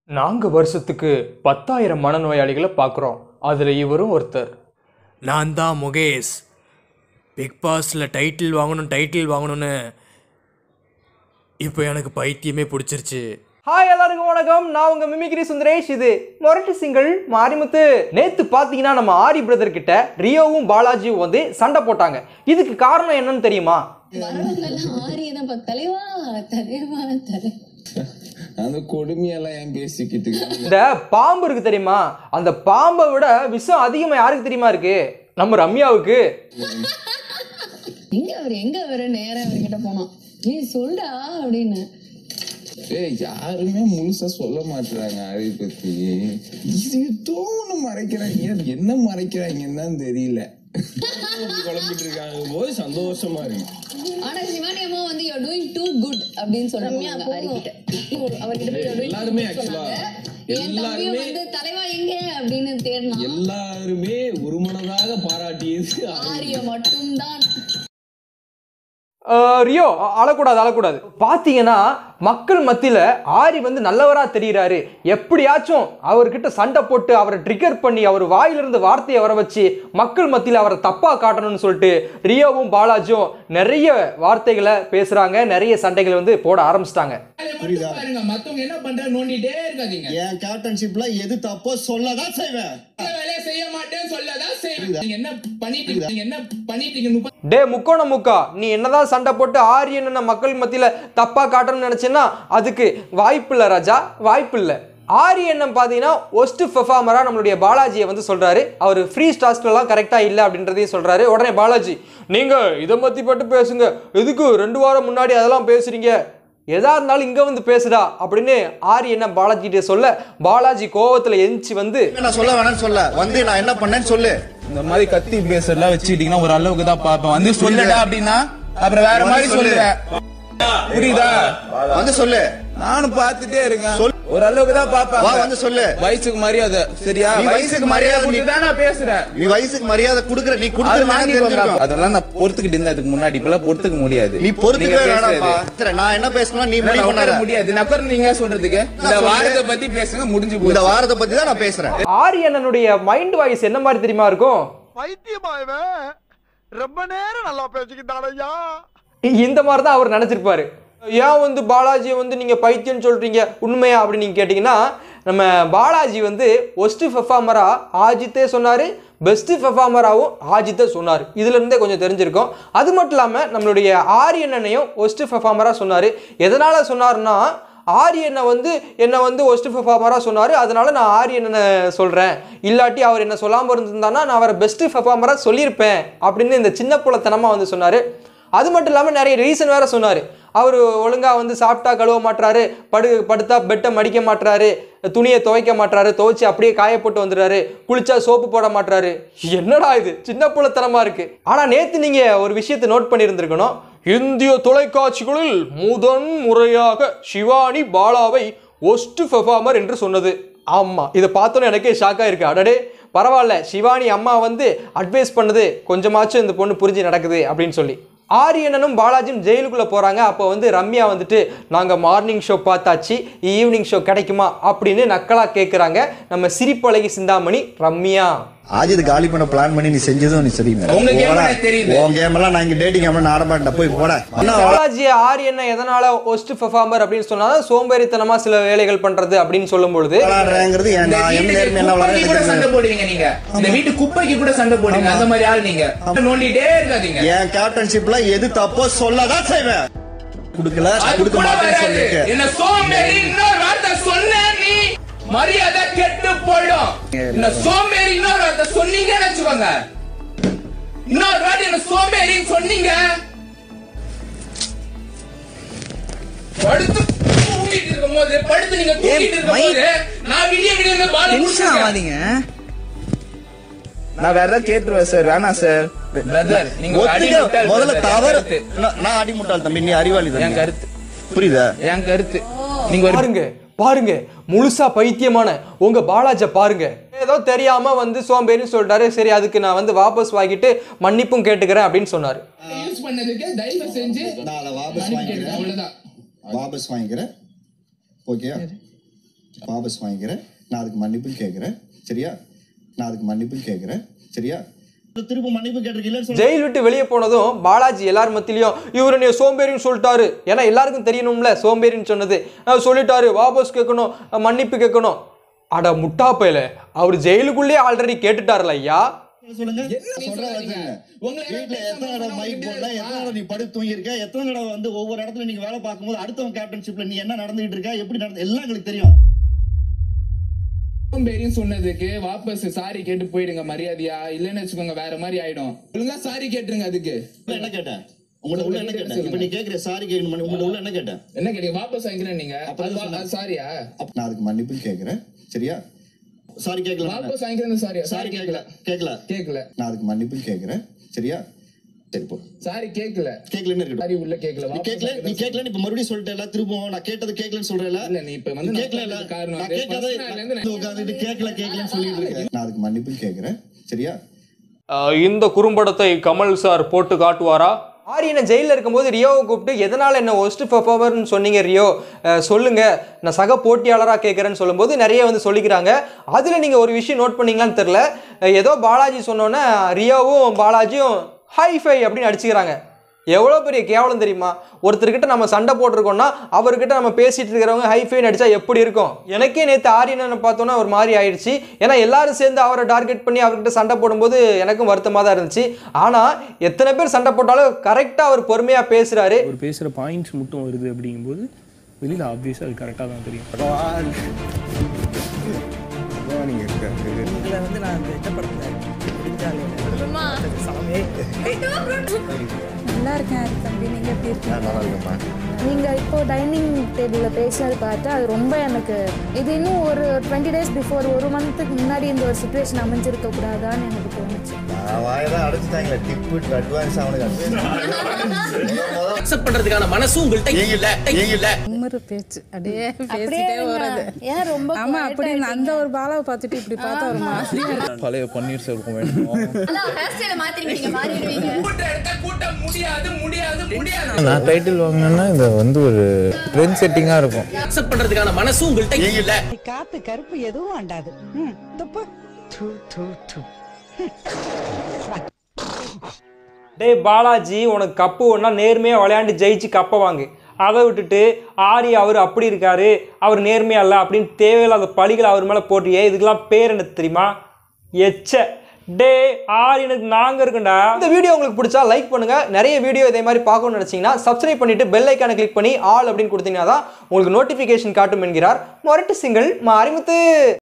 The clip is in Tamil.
நான்கு வருஷத்துக்கு பத்தாயிரம் மனநோயாளிகளை பார்க்குறோம் அதில் இவரும் ஒருத்தர் நான் தான் முகேஷ் பிக் பாஸில் டைட்டில் வாங்கணும் டைட்டில் வாங்கணும்னு இப்போ எனக்கு பைத்தியமே பிடிச்சிருச்சு ஹாய் எல்லாருக்கும் வணக்கம் நான் உங்க மிமிக்ரி சுந்தரேஷ் இது மொரட்டு சிங்கிள் மாரிமுத்து நேத்து பாத்தீங்கன்னா நம்ம ஆரி பிரதர் கிட்ட ரியோவும் பாலாஜியும் வந்து சண்டை போட்டாங்க இதுக்கு காரணம் என்னன்னு தெரியுமா வரவங்கெல்லாம் ஆரியதான் பார்த்து தலைவா தலைவா தலை அந்த கொடுமையெல்லாம் ஏன் பேசிக்கிட்டு இருக்க? இந்த பாம்பு இருக்கு தெரியுமா அந்த பாம்பை விட விஷம் அதிகமா யாருக்கு தெரியுமா இருக்கு நம்ம ரம்யாவுக்கு எங்க அவர் எங்க அவர் நேரா அவர்கிட்ட போனோம் நீ சொல்டா அப்படின்னு ஏய் யாருமே முழுசா சொல்ல மாட்டாங்க அதை பத்தி இது ஏதோ ஒண்ணு மறைக்கிறாங்க அது என்ன மறைக்கிறாங்கன்னு தான் தெரியல குழம்பிட்டு இருக்காங்க போது சந்தோஷமா இருக்கு ஆனா சிவானி அம்மா வந்து யூ டூயிங் டூ குட் அப்படின்னு சொல்றாங்க ஹரிக்கிட்ட அவர்கிட்ட போய் you're doing எல்லாருமே too good actually சொன்னாங்க. என் தம்பியும் எல்லாருமே- வந்து தலைவா எங்க அப்படின்னு தேடினா எல்லாருமே ஒருமனதாக பாராட்டியது ஆரிய மட்டும்தான் அஹ், ரியோ அ- அழக்கூடாது அழக்கூடாது பாத்தீங்கன்னா மக்கள் மத்தியில ஆரி வந்து நல்லவரா தெரியுறாரு எப்படியாச்சும் அவர்கிட்ட சண்டை போட்டு அவரை ட்ரிகர் பண்ணி அவர் வாயிலிருந்து வார்த்தையை வர வச்சு மக்கள் மத்தியில அவரை தப்பா காட்டணும்னு சொல்லிட்டு ரியோவும் பாலாஜியும் நிறைய வார்த்தைகளை பேசுறாங்க நிறைய சண்டைகளை வந்து போட ஆரம்பிச்சிட்டாங்க புரியுதா பாருங்க மத்தவங்க என்ன பண்ற நோண்டிட்டே இருக்காதீங்க என் கேப்டன்ஷிப்ல எது தப்போ சொல்லதான் செய்வேன் இந்த வேலையை செய்ய மாட்டேன்னு சொல்லதான் செய்வேன் நீங்க என்ன பண்ணிட்டு இருக்கீங்க? நீங்க என்ன பண்ணிட்டு இருக்கீங்க? முப்பது டே முக்கோண முக்கா நீ என்னதான் சண்டை போட்டு ஆரியன் மக்கள் மத்தியில தப்பா காட்டணும்னு நினைச்சேன்னா அதுக்கு வாய்ப்பு இல்லை ராஜா வாய்ப்பு இல்லை ஆரியண்ணன் பார்த்தீங்கன்னா ஒஸ்ட் பெர்ஃபார்மராக நம்மளுடைய பாலாஜியை வந்து சொல்கிறாரு அவர் ஃப்ரீ ஸ்டாஸ்ட்லாம் கரெக்டாக இல்லை அப்படின்றதையும் சொல்கிறாரு உடனே பாலாஜி நீங்கள் இதை பற்றி பட்டு பேசுங்க எதுக்கு ரெண்டு வாரம் முன்னாடி அதெல்லாம் பேசுகிறீங்க எதா இருந்தாலும் இங்கே வந்து பேசுடா அப்படின்னு ஆரியண்ணன் பாலாஜி கிட்ட சொல்ல பாலாஜி கோவத்தில் எந்திச்சு வந்து நான் சொல்ல வேணாம்னு சொல்ல வந்து நான் என்ன பண்ணேன்னு சொல்லு இந்த மாதிரி கத்தி பேசுறதெல்லாம் வச்சுக்கிட்டீங்கன்னா ஒரு அளவுக்கு தான் பார்ப்பேன் வந்து சொல்லடா அப்படின்னா அப்புறம் வேற மாதிரி சொல்லு. சொல்லுவேன் புரியுதா வந்து சொல்லு நானும் பார்த்துட்டே இருக்கேன் ஒரு அளவுக்கு தான் வா பாப்பேன் வந்து சொல்லு வயசுக்கு மரியாதை சரியா நீ வயசுக்கு மரியாதை நீ- கொடுத்து தான் நான் பேசுறேன் நீ வயசுக்கு மரியாதை குடுக்குற நீ அது குடுக்குற வாங்கி தெரிஞ்சிருக்கும் அதெல்லாம் நான் பொறுத்துக்கிட்டு இருந்தேன் அதுக்கு முன்னாடி இப்பெல்லாம் பொறுத்துக்க முடியாது நீ பொறுத்துக்கவே நீங்க வேணாம்ப்பா பேசுறது. சரி, நான் என்ன பேசணும் நீ இல்ல, முடிவு நான் உட்கார பண்ணாத முடியாது நான் உட்கார நீங்க சொல்றதுக்கு இந்த சொல்லு. வாரத்தை பத்தி பேசுங்க முடிஞ்சு இந்த போச்சு வாரத்தை பத்தி தான் நான் பேசுறேன் ஆரியண்ணனுடைய மைண்ட் வாய்ஸ் என்ன மாதிரி தெரியுமா இருக்கும் பைத்தியமாயவன் ரொம்ப நேரம் நல்லா பேசிக்கிட்டானையா இந்த மாதிரி தான் அவர் நினச்சிருப்பாரு ஏன் வந்து பாலாஜியை வந்து நீங்கள் பைத்தியம்னு சொல்கிறீங்க உண்மையா அப்படின்னு நீங்கள் கேட்டிங்கன்னா நம்ம பாலாஜி வந்து ஒஸ்ட்டு பெர்ஃபார்மராக ஆஜித்தே சொன்னார் பெஸ்ட்டு பெர்ஃபார்மராகவும் ஆஜித்தே சொன்னார் இதுலேருந்தே கொஞ்சம் தெரிஞ்சிருக்கும் அது மட்டும் இல்லாமல் நம்மளுடைய ஆரியண்ணனையும் ஒஸ்ட்டு பெர்ஃபார்மராக சொன்னார் எதனால் சொன்னார்னா ஆரியனை வந்து என்னை வந்து ஒஸ்ட் பெர்ஃபார்மராக சொன்னார் அதனால நான் ஆரியனை சொல்கிறேன் இல்லாட்டி அவர் என்ன சொல்லாமல் இருந்திருந்தானா நான் அவரை பெஸ்ட்டு பெர்ஃபார்மராக சொல்லியிருப்பேன் அப்படின்னு இந்த சின்ன புலத்தனமாக வந்து சொன்னார் அது மட்டும் இல்லாமல் நிறைய ரீசன் வேற சொன்னார் அவர் ஒழுங்காக வந்து சாப்பிட்டா கழுவ மாட்றாரு படு படுத்தா பெட்டை மடிக்க மாட்றாரு துணியை துவைக்க மாட்றாரு துவைச்சு அப்படியே காய போட்டு வந்துடுறாரு குளிச்சா சோப்பு போட மாட்றாரு என்னடா இது சின்ன புலத்தனமா இருக்கு ஆனால் நேற்று நீங்கள் ஒரு விஷயத்தை நோட் பண்ணியிருந்திருக்கணும் இந்திய தொலைக்காட்சிகளில் முதன் முறையாக சிவானி பாலாவை ஒஸ்ட் பெர்ஃபார்மர் என்று சொன்னது ஆமாம் இதை பார்த்தோன்னே எனக்கே ஷாக்காக இருக்கு அடடே பரவாயில்ல சிவானி அம்மா வந்து அட்வைஸ் பண்ணது கொஞ்சமாச்சும் இந்த பொண்ணு புரிஞ்சு நடக்குது அப்படின்னு சொல்லி ஆரியனனும் பாலாஜியும் ஜெயிலுக்குள்ளே போகிறாங்க அப்போ வந்து ரம்யா வந்துட்டு நாங்கள் மார்னிங் ஷோ பார்த்தாச்சு ஈவினிங் ஷோ கிடைக்குமா அப்படின்னு நக்கலாக கேட்குறாங்க நம்ம சிரிப்பழகி சிந்தாமணி ரம்யா ஆஜித் காலி பண்ண பிளான் பண்ணி நீ செஞ்சதும் நீ சரி உங்க game எனக்கு தெரியுது. உன் கேம் எல்லாம் நான் இங்க டேட்டிங் கேம் நான் ஆரம்பிட்டேன் போய் போட என்ன பாலாஜி ஆரியனை எதனால ஒஸ்ட் பெர்ஃபார்மர் அப்படின்னு சொன்னாலும் சோம்பேறித்தனமா சில வேலைகள் பண்றது அப்படின்னு சொல்லும் பொழுது விளையாடுறேங்கிறது என் இந்த நான் என் வீட்டுக்கு நேர்மை என்ன குப்பைக்கு கூட சண்டை விளையாடுறது போடுவீங்க நீங்க இந்த வீட்டு குப்பைக்கு கூட சண்டை போடுவீங்க அந்த மாதிரி ஆள் நீங்க நோண்டிட்டே இருக்காதீங்க என் கேப்டன்ஷிப்ல எது தப்போ சொல்லதான் செய்வேன் குடுக்கல அது குடுக்க கூட மாட்டேன்னு வராது. சொல்லிட்டு என்ன சோம்பேறி இன்னொரு வார்த்தை சொன்ன நீ மரியாதை கெட்டு போயிடும் என்ன சோம்பேறி இன்னொரு வார்த்தை சொன்னீங்கன்னு வச்சுக்கோங்க இன்னொரு வார்த்தை என்ன சோம்பேறின்னு சொன்னீங்க படுத்து தூங்கிட்டு இருக்கும்போது படுத்து நீங்க தூங்கிட்டு இருக்கும்போது நான் விடிய விடிய இந்த பால் ஆகாதீங்க நான் வேற ஏதாவது கேட்டுருவேன் சார் வேணாம் சார் பிரதர் நீங்க ஒரு அடி ஒத்துக்க முட்டாள் முதல்ல brother. தவறு என் கருத்து. நான் நான் அடி முட்டாள் தம்பி நீ அறிவாளி என் தம்பி கருத்து புரியுதா என் கருத்து நீங்க ஒரு பாருங்க பாருங்க முழுசா பைத்தியமான உங்க பாலாஜ பாருங்க ஏதோ தெரியாம வந்து சோம்பேறின்னு சொல்லிட்டாரு சரி அதுக்கு நான் வந்து வாபஸ் வாங்கிட்டு மன்னிப்பும் கேட்டுக்கிறேன் அப்படின்னு சொன்னாரு யூஸ் பண்ணதுக்கு தயவு செஞ்சு நான் அதை வாபஸ் மன்னிப்பு வாங்கிக்கிறேன் கேட்கிறேன். அவ்வளவுதான் வாபஸ் வாங்கிக்கிறேன் ஓகே வாபஸ் வாங்கிக்கிறேன் நான் அதுக்கு மன்னிப்பு கேட்குறேன் சரியா நான் அதுக்கு மன்னிப்பு கேட்குறேன் சரியா திரும்ப மன்னிப்பு கேட்டிருக்கீங்களா ஜெயில் விட்டு வெளியே போனதும் பாலாஜி எல்லார் மத்தியிலையும் இவர் நீ சோம்பேறின்னு சொல்லிட்டாரு ஏன்னா எல்லாருக்கும் தெரியணும்ல சோம்பேறின்னு சொன்னது அஹ் சொல்லிட்டாரு வாபஸ் கேட்கணும் அஹ் மன்னிப்பு கேட்கணும் அட முட்டா பயல அவர் ஜெயிலுக்குள்ளேயே ஆல்ரெடி கேட்டுட்டார்ல ஐயா சொல்லுங்க நீ சொல்றேன் சொல்லாதீங்க. வச்சுக்கங்க. உங்களை வீட்டுல எத்தனை தடவை மைக் போடல எத்தனை தடவை நீ படுத்து தூங்கி இருக்க எத்தனை தடவை வந்து ஒவ்வொரு இடத்துல நீங்க வேலை பார்க்கும்போது அடுத்தவங்க கேப்டன்ஷிப்ல நீ என்ன நடந்துகிட்டு இருக்க எப்படி நடந்து எல்லாம் எங்களுக்கு தெரியும் சோம்பேறின்னு சொன்னதுக்கு வாபஸ் சாரி கேட்டு போயிடுங்க மரியாதையா இல்லைன்னு வச்சுக்கோங்க வேற மாதிரி ஆயிடும் ஒழுங்கா சாரி கேட்டுருங்க அதுக்கு உள்ள என்ன கேட்டேன் உங்களை உள்ள என்ன கேட்டேன் இப்ப நீ கேக்குற சாரி கேட்கணும் உங்களை உள்ள என்ன கேட்டேன் என்ன கேட்டீங்க வாபஸ் வாங்கிக்கிறேன் நீங்க அது வா- அது சாரியா அப்ப நான் அதுக்கு மன்னிப்பு கேட்கறேன் சரியா சாரி கேட்கல வாபஸ் வாங்கிக்கிறேன் சாரியா சாரி சாரி கேட்கல கேட்கல கேட்கல கேட்கல நான் அதுக்கு மன்னிப்பு கேட்கறேன் சரியா சரி போ சாரி கேட்கல கேட்கலன்னு இருக்கட்டும் சாரி உள்ள கேட்கல நீ கேட்கல நீ கேட்கலன்னு இப்ப மறுபடியும் சொல்லிட்டேல திரும்பவும் நான் கேட்டது கேட்கலன்னு சொல்றேன்ல இல்ல நீ இப்ப வந்து நீ நான் கேட்கல சொன்னதுக்கு காரணம் நான் வந்து கேட்காத first நாள்ல இருந்து நான் உட்காந்துட்டு கேட்கல கேட்கலன்னு சொல்லிட்டு இருக்கேன் நான் அதுக்கு மன்னிப்பு கேட்கறேன் சரியா அஹ் இந்த குறும்படத்தை கமல் சார் போட்டு காட்டுவாரா ஆரியனை ஜெயிலில் இருக்கும்போது ரியோவை கூப்பிட்டு எதனால் என்ன ஒஸ்ட் பெர்ஃபார்மர்னு சொன்னீங்க ரியோ அஹ் சொல்லுங்க நான் சக போட்டியாளராக கேட்குறேன்னு சொல்லும்போது நிறைய வந்து சொல்லிக்கிறாங்க அதில் நீங்கள் ஒரு விஷயம் நோட் பண்ணீங்களான்னு தெரில அஹ் ஏதோ பாலாஜி சொன்னோன்னே ரியோவும் பாலாஜியும் ஹை ஃபை அப்படின்னு அடிச்சுக்கிறாங்க எவ்வளோ பெரிய கேவலம் தெரியுமா ஒருத்தர்கிட்ட நம்ம சண்டை போட்டிருக்கோம்னா அவர்கிட்ட நம்ம பேசிட்டு இருக்கிறவங்க ஹைஃபைன் அடிச்சா எப்படி இருக்கும் எனக்கே நேற்று ஆரியனை பார்த்தோன்னா ஒரு மாதிரி ஆயிடுச்சு ஏன்னா எல்லாரும் சேர்ந்து அவரை டார்கெட் பண்ணி அவர்கிட்ட சண்டை போடும்போது எனக்கும் வருத்தமாக தான் இருந்துச்சு ஆனால் எத்தனை பேர் சண்டை போட்டாலும் கரெக்டாக அவர் பொறுமையாக பேசுகிறாரு அவர் பேசுகிற பாயிண்ட்ஸ் மட்டும் வருது அப்படிங்கும்போது வெளியில் ஆப்வியஸாக அது கரெக்டாக தான் தெரியும் இதில் வந்து நான் இந்த படத்தில் நல்லா இருக்கேன் தம்பி நீங்க எப்படி இருக்கீங்க நீங்க இப்போ டைனிங் டேபிள்ல பேசினது பார்த்து அது ரொம்ப எனக்கு இது இன்னும் ஒரு டுவெண்ட்டி டேஸ் பிஃபோர் ஒரு மந்த்துக்கு முன்னாடி இந்த ஒரு சுச்சுவேஷன் அமைஞ்சிருக்க கூடாதான்னு எனக்கு தோணுச்சு வாயதான் அடைச்சிட்டாங்களே டிப்பு அட்வான்ஸ் அவனுக்கு அக்செப்ட் பண்ணுறதுக்கான மனசு உங்கள்கிட்ட இல்ல இல்ல உமரு பேச்சு அப்படியே அப்படியே இருங்க. ஏன் ரொம்ப ஆமா quiet அப்படி ஆ அந்த ஒரு பாலாவை பார்த்துட்டு இப்படி பார்த்தா ஒரு மாதிரி பழைய பன்னீர் செல்வம் வேண்டும் அதான் ஹேர் ஸ்டைல மாத்திருங்க நீங்க மாறிடுவீங்க கூட்ட எடுத்தா கூட்ட முடியாது முடியாது முடியாது நான் டைட்டில் வாங்கினேன்னா இது வந்து ஒரு ட்ரெண்ட் செட்டிங்காக இருக்கும் அக்செப்ட் பண்ணுறதுக்கான மனசு உங்கள்கிட்ட இல்ல காத்து கருப்பு எதுவும் வேண்டாது டேய் பாலாஜி உனக்கு கப்பு ஒன்றா நேர்மையாக விளையாண்டு ஜெயிச்சு கப்பை வாங்கு அதை விட்டுட்டு ஆரி அவர் அப்படி இருக்காரு அவர் நேர்மையா இல்லை அப்படின்னு தேவையில்லாத பழிகள் அவர் மேலே போட்டியே இதுக்கெல்லாம் பேர் என்ன தெரியுமா எச்ச டே ஆரியனுக்கு நாங்கள் இருக்கோம்டா இந்த வீடியோ உங்களுக்கு பிடிச்சா லைக் பண்ணுங்க நிறைய வீடியோ இதே மாதிரி பார்க்கணும்னு நினச்சிங்கன்னா சப்ஸ்கிரைப் பண்ணிட்டு பெல் ஐக்கானை கிளிக் பண்ணி ஆல் அப்படின்னு கொடுத்தீங்கன்னா தான் உங்களுக்கு நோட்டிஃபிகேஷன் காட்டும் என்கிறார் மொரட்டு சிங்கிள் மாரிமுத்து